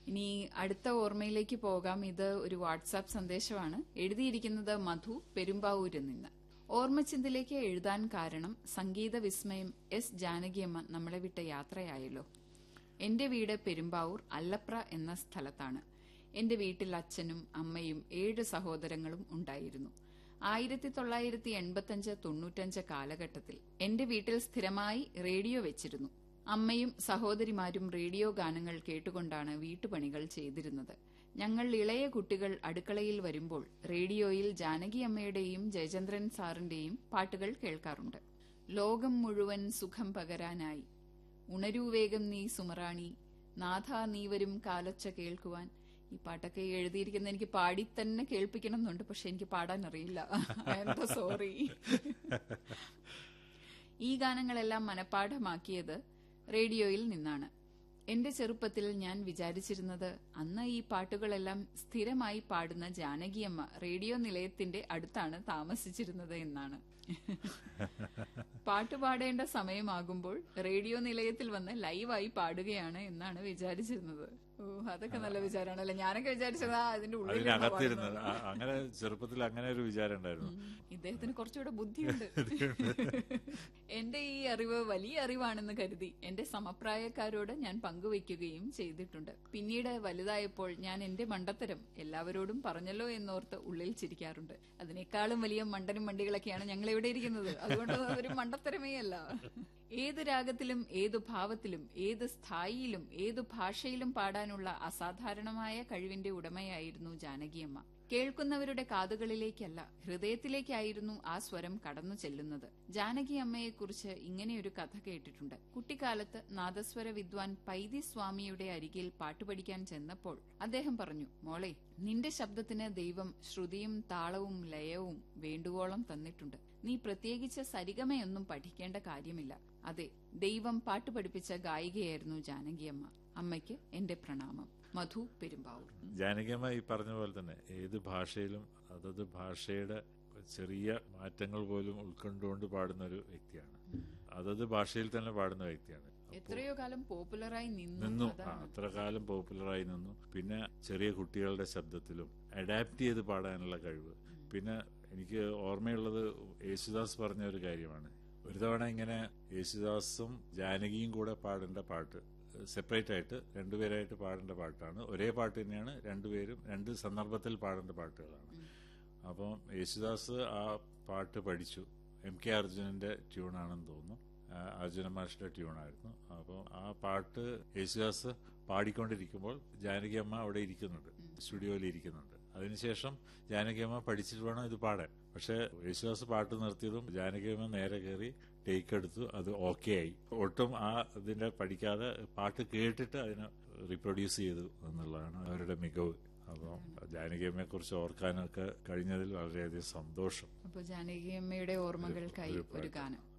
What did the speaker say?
ഇനി അടുത്ത ഓർമ്മയിലേക്ക് പോകാം ഇത് ഒരു വാട്സാപ്പ് സന്ദേശമാണ് എഴുതിയിരിക്കുന്നത് മധു പെരുമ്പാവൂരിൽ നിന്ന് ഓർമ്മച്ചിന്തിലേക്ക് എഴുതാൻ കാരണം സംഗീത വിസ്മയം എസ് ജാനകിയമ്മ നമ്മളെ വിട്ട യാത്രയായല്ലോ എന്റെ വീട് പെരുമ്പാവൂർ അല്ലപ്ര എന്ന സ്ഥലത്താണ് എന്റെ വീട്ടിൽ അച്ഛനും അമ്മയും ഏഴ് സഹോദരങ്ങളും ഉണ്ടായിരുന്നു ആയിരത്തി തൊള്ളായിരത്തി എൺപത്തിയഞ്ച് തൊണ്ണൂറ്റഞ്ച് കാലഘട്ടത്തിൽ എന്റെ വീട്ടിൽ സ്ഥിരമായി റേഡിയോ വെച്ചിരുന്നു അമ്മയും സഹോദരിമാരും റേഡിയോ ഗാനങ്ങൾ കേട്ടുകൊണ്ടാണ് വീട്ടുപണികൾ ചെയ്തിരുന്നത് ഞങ്ങൾ ഇളയ കുട്ടികൾ അടുക്കളയിൽ വരുമ്പോൾ റേഡിയോയിൽ ജാനകി അമ്മയുടെയും ജയചന്ദ്രൻ സാറിന്റെയും പാട്ടുകൾ കേൾക്കാറുണ്ട് ലോകം മുഴുവൻ സുഖം പകരാനായി ഉണരൂ വേഗം നീ സുമറാണി നാഥ നീ വരും കാലൊച്ച കേൾക്കുവാൻ ഈ പാട്ടൊക്കെ എഴുതിയിരിക്കുന്ന എനിക്ക് പാടി തന്നെ കേൾപ്പിക്കണം എന്നുണ്ട് പക്ഷെ എനിക്ക് പാടാൻ അറിയില്ല എന്താ സോറി ഈ ഗാനങ്ങളെല്ലാം മനഃപ്പാഠമാക്കിയത് റേഡിയോയിൽ നിന്നാണ് എന്റെ ചെറുപ്പത്തിൽ ഞാൻ വിചാരിച്ചിരുന്നത് അന്ന് ഈ പാട്ടുകളെല്ലാം സ്ഥിരമായി പാടുന്ന ജാനകിയമ്മ റേഡിയോ നിലയത്തിന്റെ അടുത്താണ് താമസിച്ചിരുന്നത് എന്നാണ് പാട്ട് പാടേണ്ട സമയമാകുമ്പോൾ റേഡിയോ നിലയത്തിൽ വന്ന് ലൈവായി പാടുകയാണ് എന്നാണ് വിചാരിച്ചിരുന്നത് ഓ അതൊക്കെ നല്ല വിചാരമാണല്ലേ ഞാനൊക്കെ വിചാരിച്ചത് ആ, അതിന്റെ ഉള്ളിൽ ഇരുന്ന് അതിനകത്തിരുന്നത് പാടുന്നത്. ആ, അങ്ങനെ ചെറുപ്പത്തിൽ അങ്ങനെ ഒരു വിചാരം ഉണ്ടായിരുന്നു ഇദ്ദേഹത്തിന് കുറച്ചുകൂടെ ബുദ്ധിയുണ്ട് എന്റെ ഈ അറിവ് വലിയ അറിവാണെന്ന് കരുതി എന്റെ സമപ്രായക്കാരോട് ഞാൻ പങ്കുവയ്ക്കുകയും ചെയ്തിട്ടുണ്ട് പിന്നീട് വലുതായപ്പോൾ ഞാൻ എന്റെ മണ്ടത്തരം എല്ലാവരോടും പറഞ്ഞല്ലോ എന്നോർത്ത് ഉള്ളിൽ ചിരിക്കാറുണ്ട് അതിനേക്കാളും വലിയ മണ്ടനും മണ്ടികളൊക്കെയാണ് ഞങ്ങൾ ഇവിടെ ഇരിക്കുന്നത് അതുകൊണ്ട് ഒരു മണ്ടത്തരമേ അല്ല ഏത് രാഗത്തിലും ഏതു ഭാവത്തിലും ഏത് സ്ഥായിയിലും ഏതു ഭാഷയിലും പാടാനുള്ള അസാധാരണമായ കഴിവിന്റെ ഉടമയായിരുന്നു ജാനകിയമ്മ കേൾക്കുന്നവരുടെ കാതുകളിലേക്കല്ല ഹൃദയത്തിലേക്കായിരുന്നു ആ സ്വരം കടന്നു ചെല്ലുന്നത് ജാനകി അമ്മയെക്കുറിച്ച് ഇങ്ങനെയൊരു കഥ കേട്ടിട്ടുണ്ട് കുട്ടിക്കാലത്ത് നാദസ്വര വിദ്വാൻ പൈതി സ്വാമിയുടെ അരികിൽ പാട്ടുപഠിക്കാൻ ചെന്നപ്പോൾ അദ്ദേഹം പറഞ്ഞു മോളെ നിന്റെ ശബ്ദത്തിന് ദൈവം ശ്രുതിയും താളവും ലയവും വേണ്ടുവോളം തന്നിട്ടുണ്ട് നീ പ്രത്യേകിച്ച് സരിഗമയൊന്നും പഠിക്കേണ്ട കാര്യമില്ല അതെ ദൈവം പാട്ട് പഠിപ്പിച്ച ഗായികയായിരുന്നു ജാനകിയമ്മ അമ്മയ്ക്ക് എന്റെ പ്രണാമം മധു പെരുമ്പാവൂർ ജാനകിയമ്മ ഈ പറഞ്ഞ പോലെ തന്നെ ഏത് ഭാഷയിലും അതത് ഭാഷയുടെ ചെറിയ മാറ്റങ്ങൾ പോലും ഉൾക്കൊണ്ടുകൊണ്ട് പാടുന്ന ഒരു വ്യക്തിയാണ് അതത് ഭാഷയിൽ തന്നെ പാടുന്ന വ്യക്തിയാണ് എത്രയോ കാലം പോപ്പുലറായി നിന്നു നിന്നു ആ, അതാണ് അത്ര കാലം പോപ്പുലറായി നിന്നു പിന്നെ ചെറിയ കുട്ടികളുടെ ശബ്ദത്തിലും അഡാപ്റ്റ് ചെയ്ത് പാടാനുള്ള കഴിവ് പിന്നെ എനിക്ക് ഓർമ്മയുള്ളത് യേശുദാസ് പറഞ്ഞ ഒരു കാര്യമാണ് ഒരു തവണ ഇങ്ങനെ യേശുദാസും ജാനകിയും കൂടെ പാടേണ്ട പാട്ട് സെപ്പറേറ്റ് ആയിട്ട് രണ്ടുപേരായിട്ട് പാടേണ്ട പാട്ടാണ് ഒരേ പാട്ട് തന്നെയാണ് രണ്ടുപേരും രണ്ട് സന്ദർഭത്തിൽ പാടേണ്ട പാട്ടുകളാണ് അപ്പം യേശുദാസ് ആ പാട്ട് പഠിച്ചു എം കെ അർജുനന്റെ ട്യൂണാണെന്ന് തോന്നുന്നു ആ, അർജുന മാഷിന്റെ ട്യൂണായിരുന്നു അപ്പോൾ ആ പാട്ട് യേശുദാസ് പാടിക്കൊണ്ടിരിക്കുമ്പോൾ ജാനകിയമ്മ അവിടെ ഇരിക്കുന്നുണ്ട് സ്റ്റുഡിയോയിൽ ഇരിക്കുന്നുണ്ട് അതിനുശേഷം ജാനകിയമ്മ പഠിച്ചിട്ട് വേണം ഇത് പാടാൻ പക്ഷെ യേശുദാസ് പാട്ട് നിർത്തിയതും ജാനകിയമ്മ നേരെ കയറി ടേക്ക് എടുത്തു അത് ഓക്കെ ആയി ഒട്ടും ആ ഇതിന്റെ പഠിക്കാതെ പാട്ട് കേട്ടിട്ട് അതിനെ റീപ്രൊഡ്യൂസ് ചെയ്തു എന്നുള്ളതാണ് അവരുടെ മികവ് അപ്പം ജാനകിയമ്മയെ കുറിച്ച് ഓർക്കാനൊക്കെ കഴിഞ്ഞതിൽ വളരെയധികം സന്തോഷം അപ്പൊ ജാനകിയമ്മയുടെ ഓർമ്മകൾക്കായി ഒരു ഗാനം